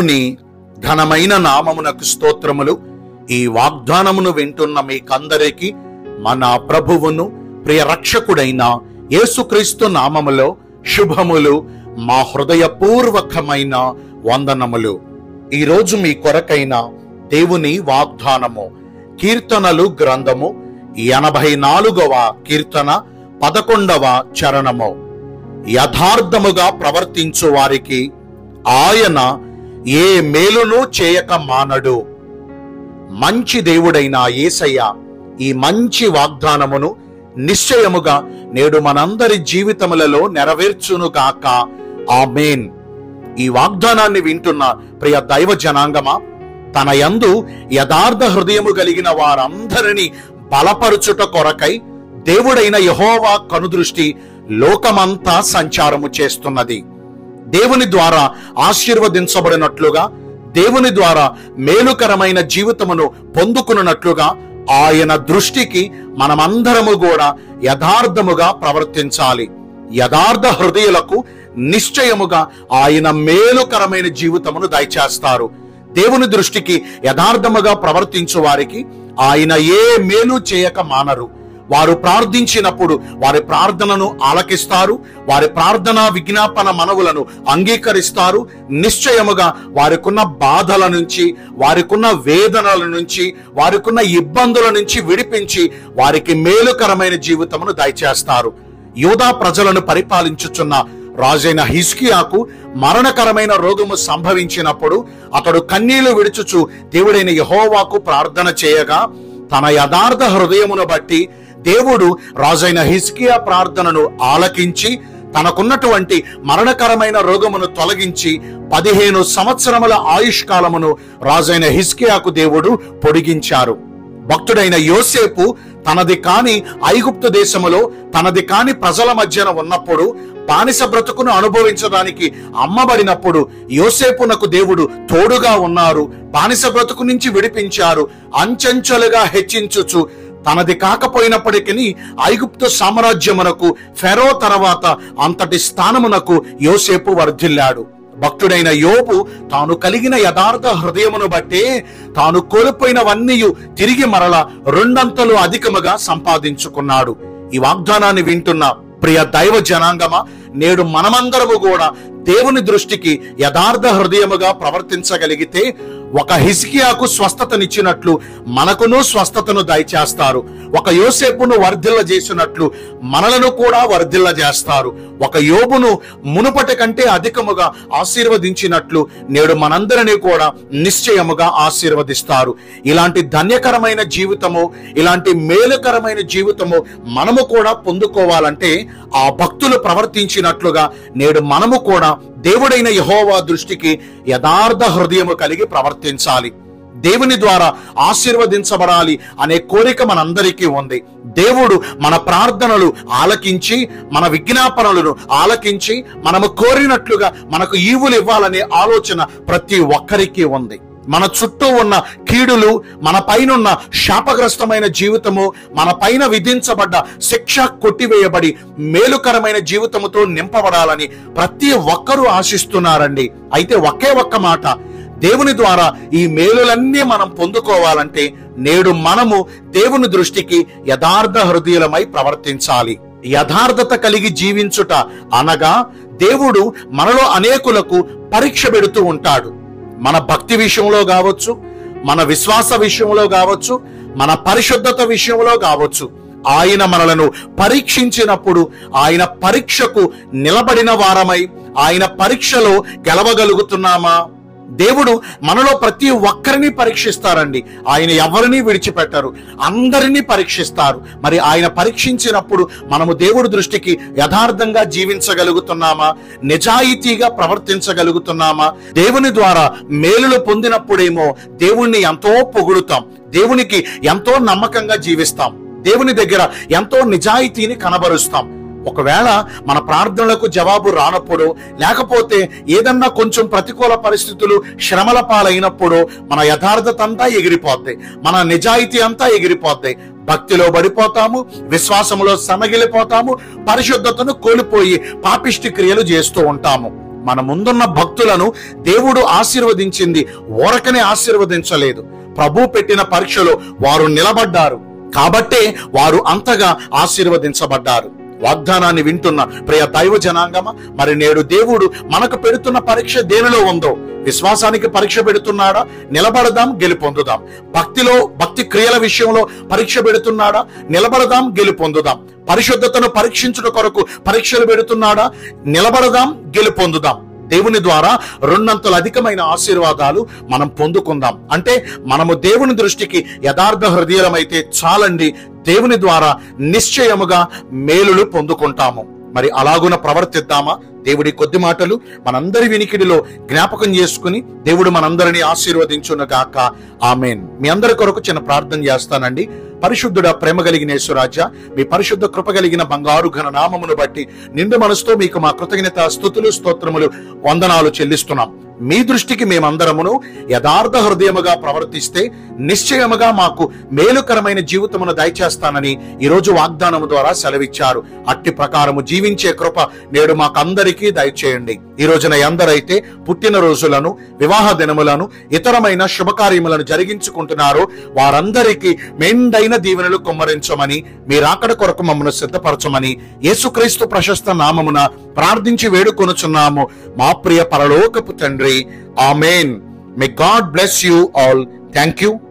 దేవుని ఘనమైన నామమునకు స్తోత్రములు ఈ వాగ్దానమును వింటున్న మీకందరికీ మన ప్రభువును ప్రియ రక్షకుడైన యేసుక్రీస్తు నామములో శుభములు మా హృదయపూర్వకమైన వందనములు ఈరోజు మీ కొరకైన దేవుని వాగ్దానము కీర్తనలు గ్రంథము ఎనభై నాలుగవ కీర్తన పదకొండవ చరణము యథార్థముగా ప్రవర్తించు వారికి ఆయన ఏ మేలును చేయక మానడు మంచి దేవుడైన యేసయ్య ఈ మంచి వాగ్దానమును నిశ్చయముగా నేడు మనందరి జీవితములలో నెరవేర్చునుగాక ఆమేన్ ఈ వాగ్దానాన్ని వింటున్న ప్రియ దైవ జనాంగమా తన యందు యథార్థ హృదయము కలిగిన వారందరినీ బలపరుచుట కొరకై దేవుడైన యహోవా కనుదృష్టి లోకమంతా సంచారము చేస్తున్నది దేవుని ద్వారా ఆశీర్వదించబడినట్లుగా దేవుని ద్వారా మేలుకరమైన జీవితమును పొందుకున్నట్లుగా ఆయన దృష్టికి మనమందరము కూడా యథార్థముగా ప్రవర్తించాలి యథార్థ హృదయులకు నిశ్చయముగా ఆయన మేలుకరమైన జీవితమును దయచేస్తారు దేవుని దృష్టికి యథార్థముగా ప్రవర్తించు వారికి ఆయన ఏ మేలు చేయక మానరు వారు ప్రార్థించినప్పుడు వారి ప్రార్థనను ఆలకిస్తారు వారి ప్రార్థన విజ్ఞాపన మనవులను అంగీకరిస్తారు నిశ్చయముగా వారికున్న బాధల నుంచి వారికున్న వేదనల నుంచి వారికున్న ఇబ్బందుల నుంచి విడిపించి వారికి మేలుకరమైన జీవితమును దయచేస్తారు యూదా ప్రజలను పరిపాలించుచున్న రాజైన హిస్కియాకు మరణకరమైన రోగము సంభవించినప్పుడు అతడు కన్నీళ్లు విడుచుచు దేవుడైన యహోవాకు ప్రార్థన చేయగా తన యథార్థ హృదయమును బట్టి దేవుడు రాజైన హిస్కియా ప్రార్థనను ఆలకించి తనకున్నటువంటి మరణకరమైన రోగమును తొలగించి పదిహేను సంవత్సరముల ఆయుష్కాలమును రాజైన హిస్కియాకు దేవుడు పొడిగించారు భక్తుడైన యోసేపు తనది కాని ఐగుప్తు దేశములో తనది కాని ప్రజల మధ్యన ఉన్నప్పుడు బానిస బ్రతుకును అనుభవించడానికి అమ్మబడినప్పుడు యోసేపునకు దేవుడు తోడుగా ఉన్నారు బానిస బ్రతుకు నుంచి విడిపించారు అంచెంచెలుగా హెచ్చించుచు తనది కాకపోయినప్పటికీ ఐగుప్తు సామ్రాజ్యమునకు ఫెరో తర్వాత అంతటి స్థానమునకు యోసేపు వర్ధిల్లాడు భక్తుడైన యోబు తాను కలిగిన యథార్థ హృదయమును బట్టే తాను కోల్పోయినవన్నీ తిరిగి మరల రెండంతలు అధికముగా సంపాదించుకున్నాడు ఈ వాగ్దానాన్ని వింటున్న ప్రియ దైవ జనాంగమా నేడు మనమందరము కూడా దేవుని దృష్టికి యథార్థ హృదయముగా ప్రవర్తించగలిగితే ఒక హిస్కియాకు స్వస్థతనిచ్చినట్లు మనకును స్వస్థతను దయచేస్తారు ఒక యోసేపును వర్ధిల్ల చేసినట్లు మనలను కూడా వర్ధిల్ల చేస్తారు ఒక యోబును మునుపటి కంటే అధికముగా ఆశీర్వదించినట్లు నేడు మనందరినీ కూడా నిశ్చయముగా ఆశీర్వదిస్తారు ఇలాంటి ధన్యకరమైన జీవితము ఇలాంటి మేలుకరమైన జీవితము మనము కూడా పొందుకోవాలంటే ఆ భక్తులు ప్రవర్తించినట్లుగా నేడు మనము కూడా దేవుడైన యహోవా దృష్టికి యథార్థ హృదయము కలిగి ప్రవర్తించాలి దేవుని ద్వారా ఆశీర్వదించబడాలి అనే కోరిక మనందరికీ ఉంది దేవుడు మన ప్రార్థనలు ఆలకించి మన విజ్ఞాపనలను ఆలకించి మనము కోరినట్లుగా మనకు ఈవులు ఇవ్వాలనే ఆలోచన ప్రతి ఒక్కరికి ఉంది మన చుట్టూ ఉన్న కీడులు మన పైనున్న శాపగ్రస్తమైన జీవితము మన పైన విధించబడ్డ శిక్ష కొట్టివేయబడి మేలుకరమైన జీవితముతో నింపబడాలని ప్రతి ఒక్కరూ ఆశిస్తున్నారండి అయితే ఒకే ఒక్క మాట దేవుని ద్వారా ఈ మేలులన్నీ మనం పొందుకోవాలంటే నేడు మనము దేవుని దృష్టికి యథార్థ హృదయులమై ప్రవర్తించాలి యథార్థత కలిగి జీవించుట అనగా దేవుడు మనలో అనేకులకు పరీక్ష పెడుతూ ఉంటాడు మన భక్తి విషయంలో కావచ్చు మన విశ్వాస విషయంలో కావచ్చు మన పరిశుద్ధత విషయంలో కావచ్చు ఆయన మనలను పరీక్షించినప్పుడు ఆయన పరీక్షకు నిలబడిన వారమై ఆయన పరీక్షలో గెలవగలుగుతున్నామా దేవుడు మనలో ప్రతి ఒక్కరిని పరీక్షిస్తారండి ఆయన ఎవరిని విడిచిపెట్టరు అందరినీ పరీక్షిస్తారు మరి ఆయన పరీక్షించినప్పుడు మనము దేవుడి దృష్టికి యథార్థంగా జీవించగలుగుతున్నామా నిజాయితీగా ప్రవర్తించగలుగుతున్నామా దేవుని ద్వారా మేలులు పొందినప్పుడేమో దేవుణ్ణి ఎంతో పొగుడుతాం దేవునికి ఎంతో నమ్మకంగా జీవిస్తాం దేవుని దగ్గర ఎంతో నిజాయితీని కనబరుస్తాం ఒకవేళ మన ప్రార్థనలకు జవాబు రానప్పుడు లేకపోతే ఏదన్నా కొంచెం ప్రతికూల పరిస్థితులు శ్రమల పాలైనప్పుడు మన యథార్థత అంతా ఎగిరిపోద్ది మన నిజాయితీ అంతా ఎగిరిపోద్ది భక్తిలో పడిపోతాము విశ్వాసములో సన్నగిలిపోతాము పరిశుద్ధతను కోల్పోయి పాపిష్టి క్రియలు చేస్తూ ఉంటాము మన ముందున్న భక్తులను దేవుడు ఆశీర్వదించింది ఊరకనే ఆశీర్వదించలేదు ప్రభు పెట్టిన పరీక్షలో వారు నిలబడ్డారు కాబట్టే వారు అంతగా ఆశీర్వదించబడ్డారు వాగ్దానాన్ని వింటున్న ప్రియ దైవ జనాంగమ మరి నేడు దేవుడు మనకు పెడుతున్న పరీక్ష దేనిలో ఉందో విశ్వాసానికి పరీక్ష పెడుతున్నాడా నిలబడదాం గెలుపొందుదాం భక్తిలో భక్తి క్రియల విషయంలో పరీక్ష పెడుతున్నాడా నిలబడదాం గెలుపొందుదాం పరిశుద్ధతను పరీక్షించుట కొరకు పరీక్షలు పెడుతున్నాడా నిలబడదాం గెలుపొందుదాం దేవుని ద్వారా రెండంతల అధికమైన ఆశీర్వాదాలు మనం పొందుకుందాం అంటే మనము దేవుని దృష్టికి యథార్థ హృదయమైతే చాలండి దేవుని ద్వారా నిశ్చయముగా మేలులు పొందుకుంటాము మరి అలాగున ప్రవర్తిద్దామా దేవుడి కొద్ది మాటలు మనందరి వినికిడిలో జ్ఞాపకం చేసుకుని దేవుడు మనందరినీ ఆశీర్వదించునుగాక ఆమెన్ మీ అందరి కొరకు చిన్న ప్రార్థన చేస్తానండి పరిశుద్ధుడ ప్రేమ కలిగిన యేసురాజా మీ పరిశుద్ధ కృప కలిగిన బంగారు ఘన నామమును బట్టి నిండు మనసుతో మీకు మా కృతజ్ఞత స్థుతులు స్తోత్రములు వందనాలు చెల్లిస్తున్నాం మీ దృష్టికి మేమందరమును యథార్థ హృదయముగా ప్రవర్తిస్తే నిశ్చయముగా మాకు మేలుకరమైన జీవితమును దయచేస్తానని ఈరోజు వాగ్దానము ద్వారా సెలవిచ్చారు అట్టి ప్రకారము జీవించే కృప నేడు మాకందరికీ దయచేయండి ఈ రోజున ఎందరైతే పుట్టిన రోజులను వివాహ దినములను ఇతరమైన శుభకార్యములను జరిగించుకుంటున్నారో వారందరికీ మెండైన దీవెనలు కుమ్మరించమని మీరాకడ కొరకు మమ్మను సిద్ధపరచమని యేసుక్రీస్తు ప్రశస్త నామమున ప్రార్థించి వేడుకొనుచున్నాము మా ప్రియ పరలోకపు తండ్రి amen may God bless you all thank you